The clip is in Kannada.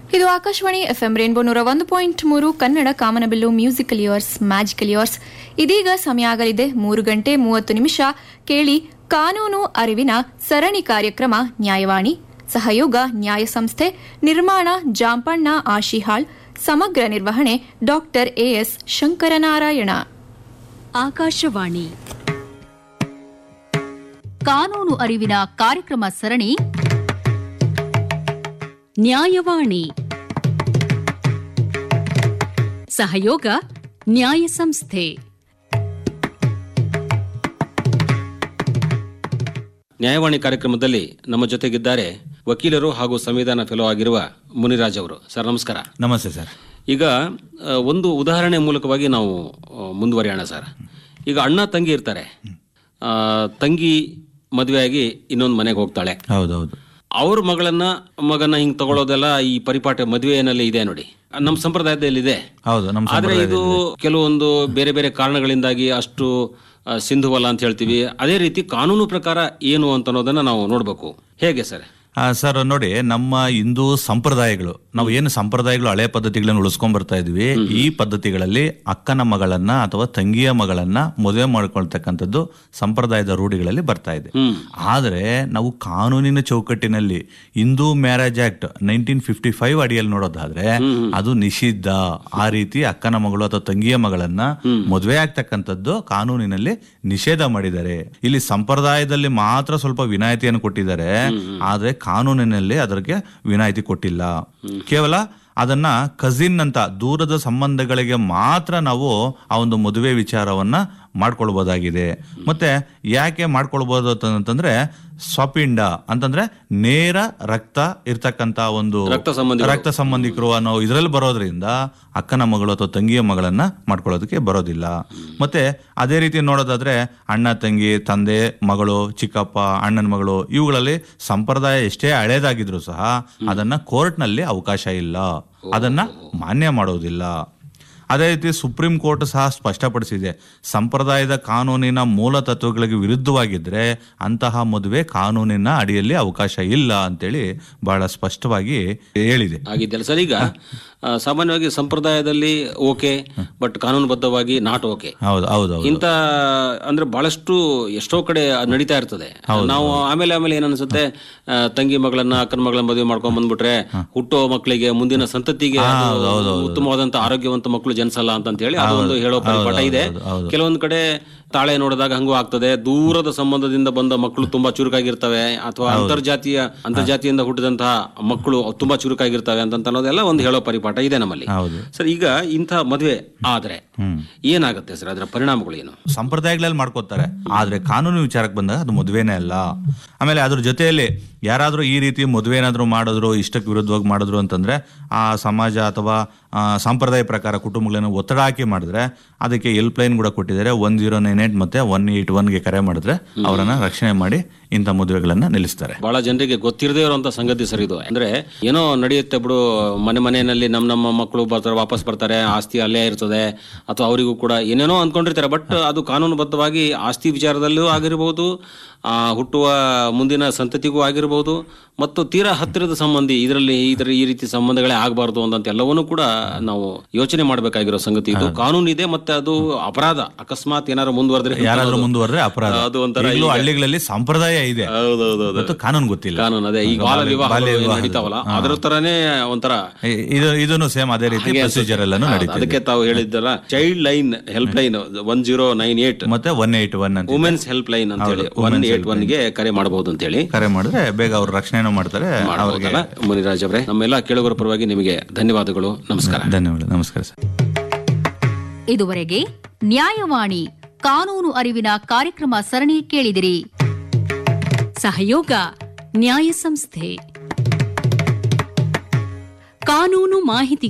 ಇದು ಆಕಾಶವಾಣಿ ಎಫ್ಎಂ ರೇನ್ಬೋ ನೂರ ಒಂದು ಪಾಯಿಂಟ್ ಮೂರು ಕನ್ನಡ ಕಾಮನಬಿಲ್ಲು ಮ್ಯೂಸಿಕಲ್ ಇಯರ್ಸ್ ಮ್ಯಾಜಿಕಲ್ ಇಯರ್ಸ್ ಇದೀಗ ಸಮಯ ಆಗಲಿದೆ ಮೂರು ಗಂಟೆ ಮೂವತ್ತು ನಿಮಿಷ ಕೇಳಿ ಕಾನೂನು ಅರಿವಿನ ಸರಣಿ ಕಾರ್ಯಕ್ರಮ ನ್ಯಾಯವಾಣಿ ಸಹಯೋಗ ನ್ಯಾಯ ಸಂಸ್ಥೆ ನಿರ್ಮಾಣ ಜಾಂಪಣ್ಣ ಆಶಿಹಾಳ್ ಸಮಗ್ರ ನಿರ್ವಹಣೆ ಡಾಕ್ಟರ್ ಎಎಸ್ ಶಂಕರನಾರಾಯಣ ಆಕಾಶವಾಣಿ ಕಾನೂನು ಅರಿವಿನ ಕಾರ್ಯಕ್ರಮ ಸರಣಿ ನ್ಯಾಯವಾಣಿ ಸಹಯೋಗ ನ್ಯಾಯ ಸಂಸ್ಥೆ ನ್ಯಾಯವಾಣಿ ಕಾರ್ಯಕ್ರಮದಲ್ಲಿ ನಮ್ಮ ಜೊತೆಗಿದ್ದಾರೆ ವಕೀಲರು ಹಾಗೂ ಸಂವಿಧಾನ ಫೆಲೋ ಆಗಿರುವ ಮುನಿರಾಜ್ ಅವರು ಸರ್ ನಮಸ್ಕಾರ ನಮಸ್ತೆ ಸರ್ ಈಗ ಆ, ಒಂದು ಉದಾಹರಣೆ ಮೂಲಕವಾಗಿ ನಾವು ಆ, ಮುಂದುವರಿಯೋಣ ಸರ್ ಈಗ ಅಣ್ಣ ತಂಗಿ ಇರ್ತಾರೆ ಆ, ತಂಗಿ ಮದುವೆಯಾಗಿ ಇನ್ನೊಂದು ಮನೆಗೆ ಹೋಗ್ತಾಳೆ ಹೌದೌದು ಅವ್ರ ಮಗಳನ್ನ ಮಗನ ಹಿಂಗ್ ತಗೊಳ್ಳೋದೆಲ್ಲ ಈ ಪರಿಪಾಠ ಮದುವೆಯಲ್ಲಿ ಇದೆ ನೋಡಿ ನಮ್ಮ ಸಂಪ್ರದಾಯದಲ್ಲಿ ಇದೆ ಹೌದು ನಮ್ಮ ಆದ್ರೆ ಇದು ಕೆಲವೊಂದು ಬೇರೆ ಬೇರೆ ಕಾರಣಗಳಿಂದಾಗಿ ಅಷ್ಟು ಆ, ಸಿಂಧುವಲ್ಲ ಅಂತ ಹೇಳ್ತೀವಿ ಅದೇ ರೀತಿ ಕಾನೂನು ಪ್ರಕಾರ ಏನು ಅಂತ ಅನ್ನೋದನ್ನ ನಾವು ನೋಡ್ಬೇಕು ಹೇಗೆ ಸರ್ ಆ, ಸರ್ ನೋಡಿ ನಮ್ಮ ಹಿಂದೂ ಸಂಪ್ರದಾಯಗಳು ನಾವು ಏನು ಸಂಪ್ರದಾಯಗಳು ಹಳೆ ಪದ್ಧತಿಗಳನ್ನು ಉಳಿಸ್ಕೊಂಡ್ ಬರ್ತಾ ಇದ್ವಿ ಈ ಪದ್ಧತಿಗಳಲ್ಲಿ ಅಕ್ಕನ ಮಗಳನ್ನ ಅಥವಾ ತಂಗಿಯ ಮಗಳನ್ನ ಮದುವೆ ಮಾಡ್ಕೊಳ್ತಕ್ಕಂಥದ್ದು ಸಂಪ್ರದಾಯದ ರೂಢಿಗಳಲ್ಲಿ ಬರ್ತಾ ಇದೆ ಆದ್ರೆ ನಾವು ಕಾನೂನಿನ ಚೌಕಟ್ಟಿನಲ್ಲಿ Hindu marriage act nineteen fifty five ಅಡಿಯಲ್ಲಿ ನೋಡೋದಾದ್ರೆ ಅದು ನಿಷಿದ್ಧ ಆ ರೀತಿ ಅಕ್ಕನ ಮಗಳು ಅಥವಾ ತಂಗಿಯ ಮಗಳನ್ನ ಮದುವೆ ಆಗ್ತಕ್ಕಂಥದ್ದು ಕಾನೂನಿನಲ್ಲಿ ನಿಷೇಧ ಮಾಡಿದ್ದಾರೆ ಇಲ್ಲಿ ಸಂಪ್ರದಾಯದಲ್ಲಿ ಮಾತ್ರ ಸ್ವಲ್ಪ ವಿನಾಯಿತಿಯನ್ನು ಕೊಟ್ಟಿದ್ದಾರೆ ಆದ್ರೆ ಕಾನೂನಿನಲ್ಲಿ ಅದಕ್ಕೆ ವಿನಾಯಿತಿ ಕೊಟ್ಟಿಲ್ಲ ಕೇವಲ ಅದನ್ನ ಕಸಿನ್ ಅಂತ ದೂರದ ಸಂಬಂಧಗಳಿಗೆ ಮಾತ್ರ ನಾವು ಆ ಒಂದು ಮದುವೆ ವಿಚಾರವನ್ನ ಮಾಡ್ಕೊಳ್ಬೋದಾಗಿದೆ ಮತ್ತೆ ಯಾಕೆ ಮಾಡ್ಕೊಳ್ಬೋದು ಅಂತ- ಅಂತಂದ್ರೆ ಸ್ವಪಿಂಡ ಅಂತಂದ್ರೆ ನೇರ ರಕ್ತ ಇರ್ತಕ್ಕಂತ ಒಂದು ರಕ್ತ ಸಂಬಂಧಿಕರು. ರಕ್ತ ಸಂಬಂಧಿಕರು ಅನ್ನೋ ಇದರಲ್ಲಿ ಬರೋದ್ರಿಂದ ಅಕ್ಕನ ಮಗಳು ಅಥವಾ ತಂಗಿಯ ಮಗಳನ್ನ ಮಾಡ್ಕೊಳ್ಳೋದಕ್ಕೆ ಬರೋದಿಲ್ಲ ಮತ್ತೆ ಅದೇ ರೀತಿ ನೋಡೋದಾದ್ರೆ ಅಣ್ಣ ತಂಗಿ ತಂದೆ ಮಗಳು ಚಿಕ್ಕಪ್ಪ ಅಣ್ಣನ ಮಗಳು ಇವುಗಳಲ್ಲಿ ಸಂಪ್ರದಾಯ ಎಷ್ಟೇ ಹಳೇದಾಗಿದ್ರು ಸಹ ಅದನ್ನ ಕೋರ್ಟ್ನಲ್ಲಿ ಅವಕಾಶ ಇಲ್ಲ ಅದನ್ನ ಮಾನ್ಯ ಮಾಡೋದಿಲ್ಲ ಅದೇ ರೀತಿ ಸುಪ್ರೀಂ ಕೋರ್ಟ್ ಸಹ ಸ್ಪಷ್ಟಪಡಿಸಿದೆ ಸಂಪ್ರದಾಯದ ಕಾನೂನಿನ ಮೂಲ ತತ್ವಗಳಿಗೆ ವಿರುದ್ಧವಾಗಿದ್ರೆ ಅಂತಹ ಮದುವೆ ಕಾನೂನಿನ ಅಡಿಯಲ್ಲಿ ಅವಕಾಶ ಇಲ್ಲ ಅಂತೇಳಿ ಬಹಳ ಸ್ಪಷ್ಟವಾಗಿ ಹೇಳಿದೆ ಆಗಿದ್ದಲ್ಲ ಸರ್ ಈಗ ಆ, ಸಾಮಾನ್ಯವಾಗಿ ಸಂಪ್ರದಾಯದಲ್ಲಿ ಓಕೆ ಬಟ್ ಕಾನೂನುಬದ್ಧವಾಗಿ ನಾಟ್ ಓಕೆ ಹೌದು ಹೌದು ಹೌದು ಇಂತ ಅಂದ್ರೆ ಬಹಳಷ್ಟು ಎಷ್ಟೋ ಕಡೆ ಅದ್ ನಡೀತಾ ಇರ್ತದೆ ನಾವು ಆಮೇಲೆ ಆಮೇಲೆ ಏನ್ ಅನ್ಸುತ್ತೆ ಆ, ತಂಗಿ ಮಗಳನ್ನ ಅಕ್ಕನ ಮಗಳನ್ನ ಮದುವೆ ಮಾಡ್ಕೊಂಡ್ ಬಂದ್ಬಿಟ್ರೆ ಹುಟ್ಟೋ ಮಕ್ಕಳಿಗೆ ಮುಂದಿನ ಸಂತತಿಗೆ ಅದು ಉತ್ತಮವಾದಂತ ಆರೋಗ್ಯವಂತ ಮಕ್ಕಳು ಜನಿಸಲ್ಲ ಅಂತ ಹೇಳಿ ಅದೊಂದು ಹೇಳೋ ಪರಿಪಾಠ ಇದೆ ಕೆಲವೊಂದು ಕಡೆ ತಾಳೆ ನೋಡಿದಾಗ ಹಂಗೂ ಆಗ್ತದೆ ದೂರದ ಸಂಬಂಧದಿಂದ ಬಂದ ಮಕ್ಕಳು ತುಂಬಾ ಚುರುಕಾಗಿರ್ತವೆ ಅಥವಾ ಅಂತರ್ಜಾತೀಯ ಅಂತರ್ಜಾತಿಯಿಂದ ಹುಟ್ಟಿದಂತಹ ಮಕ್ಕಳು ತುಂಬಾ ಚುರುಕಾಗಿರ್ತವೆ ಅಂತ ಅನ್ನೋದೆಲ್ಲ ಒಂದು ಹೇಳೋ ಪರಿಪಾಠ ಇದೆ ನಮ್ಮಲ್ಲಿ ಹೌದು. ಸರ್ ಈಗ ಇಂಥ ಮದುವೆ ಆದ್ರೆ ಏನಾಗುತ್ತೆ ಸರ್ ಅದರ ಪರಿಣಾಮಗಳು ಏನು ಸಂಪ್ರದಾಯಗಳಲ್ಲಿ ಮಾಡ್ಕೋತಾರೆ ಆದ್ರೆ ಕಾನೂನು ವಿಚಾರಕ್ಕೆ ಬಂದಾಗ ಅದು ಮದುವೆನೇ ಅಲ್ಲ ಆಮೇಲೆ ಅದ್ರ ಜೊತೆಯಲ್ಲಿ ಯಾರಾದ್ರೂ ಈ ರೀತಿ ಮದುವೆ ಏನಾದ್ರು ಮಾಡಿದ್ರು ಇಷ್ಟಕ್ಕೆ ವಿರುದ್ಧವಾಗಿ ಮಾಡಿದ್ರು ಅಂತಂದ್ರೆ ಆ ಸಮಾಜ ಅಥವಾ ಆ, ಸಂಪ್ರದಾಯ ಪ್ರಕಾರ ಕುಟುಂಬಗಳನ್ನು ಒತ್ತಡ ಹಾಕಿ ಮಾಡಿದ್ರೆ ಅದಕ್ಕೆ ಹೆಲ್ಪ್ ಲೈನ್ ಕೂಡ ಕೊಟ್ಟಿದ್ದಾರೆ ಒನ್ ಜೀರೋ ನೈನ್ ಏಟ್ ಮತ್ತೆ ಒನ್ ಏಟ್ ಒನ್ಗೆ ಕರೆ ಮಾಡಿದ್ರೆ ಅವರನ್ನ ರಕ್ಷಣೆ ಮಾಡಿ ಇಂಥ ಮದುವೆಗಳನ್ನ ನಿಲ್ಲಿಸ್ತಾರೆ ಬಹಳ ಜನರಿಗೆ ಗೊತ್ತಿರದೇ ಇರುವಂತ ಸಂಗತಿ ಸರ್ ಇದು ಅಂದ್ರೆ ಏನೋ ನಡೆಯುತ್ತೆ ಬಿಡು ಮನೆ ಮನೆಯಲ್ಲಿ ನಮ್ಮ ನಮ್ಮ ಮಕ್ಕಳು ಬರ್ತಾರೆ ವಾಪಸ್ ಬರ್ತಾರೆ ಆಸ್ತಿ ಅಲ್ಲೇ ಇರ್ತದೆ ಅಥವಾ ಅವರಿಗೂ ಕೂಡ ಏನೇನೋ ಅಂದ್ಕೊಂಡಿರ್ತಾರೆ ಬಟ್ ಅದು ಕಾನೂನುಬದ್ಧವಾಗಿ ಆಸ್ತಿ ವಿಚಾರದಲ್ಲೂ ಆಗಿರಬಹುದು ಆ, ಹುಟ್ಟುವ ಮುಂದಿನ ಸಂತತಿಗೂ ಆಗಿರಬಹುದು ಮತ್ತು ತೀರಾ ಹತ್ತಿರದ ಸಂಬಂಧಿ ಇದರಲ್ಲಿ ಇದರ ಈ ರೀತಿ ಸಂಬಂಧಗಳೇ ಆಗಬಾರ್ದು ಅಂತ ಎಲ್ಲವನ್ನೂ ಕೂಡ ನಾವು ಯೋಚನೆ ಮಾಡಬೇಕಾಗಿರೋ ಸಂಗತಿ ಇದು ಕಾನೂನು ಇದೆ ಮತ್ತೆ ಅದು ಅಪರಾಧ ಅಕಸ್ಮಾತ್ ಏನಾದ್ರು ಮುಂದುವರೆದ್ರೆ ಯಾರಾದ್ರೂ ಮುಂದುವರೆದ್ರೆ ಅಪರಾಧ ಅದು ಒಂಥರ ಈಗಲೂ ಹಳ್ಳಿಗಳಲ್ಲಿ ಸಂಪ್ರದಾಯ ಇದೆ ಹೌದೌದು ಮತ್ತು ಕಾನೂನು ಗೊತ್ತಿಲ್ಲ ಕಾನೂನು ಅದೇ ಈ ಬಾಲ ವಿವಾಹ ಬಾಲ್ಯ ವಿವಾಹ. ನಡೀತಾವಲ್ಲ ಅದರ ತರಾನೇ ಒಂಥರ ಇ- ಇದು ಇದನ್ನು ಸೇಮ್ ಅದೇ ರೀತಿ ಹಾಗೆ ಪ್ರೊಸೀಜರ್ ಎಲ್ಲಾನು ಹೌದು, ನಡೀತಿದೆ ಅದಕ್ಕೆ ತಾವು ಹೇಳಿದ್ದಲ್ಲ child line help line one zero nine eight ಮತ್ತೆ ಒನ್ ಏಟ್ ಒನ್ ಅಂತ ವುಮೆನ್ಸ್ ಹೆಲ್ಪ್ ಲೈನ್ ಅಂತ ಹೇಳಿ ಒನ್ ಏಟ್ ಒನ್ ಗೆ ಕರೆ ಮಾಡಬಹುದು ಅಂತ ಹೇಳಿ ಕರೆ ಮಾಡಿದ್ರೆ ಬೇಗ ಅವ್ರು ರಕ್ಷಣೆನೂ ಮಾಡ್ತಾರೆ ಅವ್ರಿಗೆ ಮಾಡಬಹುದಲ್ಲ ಮುನಿರಾಜ್ ಅವರೇ ನಮ್ಮೆಲ್ಲ ಕೇಳುಗರ ಪರವಾಗಿ ನಿಮಗೆ ಧನ್ಯವಾದಗಳು ನಮಸ್ಕಾರ ಧನ್ಯವಾದ ನಮಸ್ಕಾರ ಸರ್ ಇದುವರೆಗೆ ನ್ಯಾಯವಾಣಿ ಕಾನೂನು ಅರಿವಿನ ಕಾರ್ಯಕ್ರಮ ಸರಣಿ ಕೇಳಿದಿರಿ ಸಹಯೋಗ ನ್ಯಾಯ ಸಂಸ್ಥೆ ಕಾನೂನು ಮಾಹಿತಿ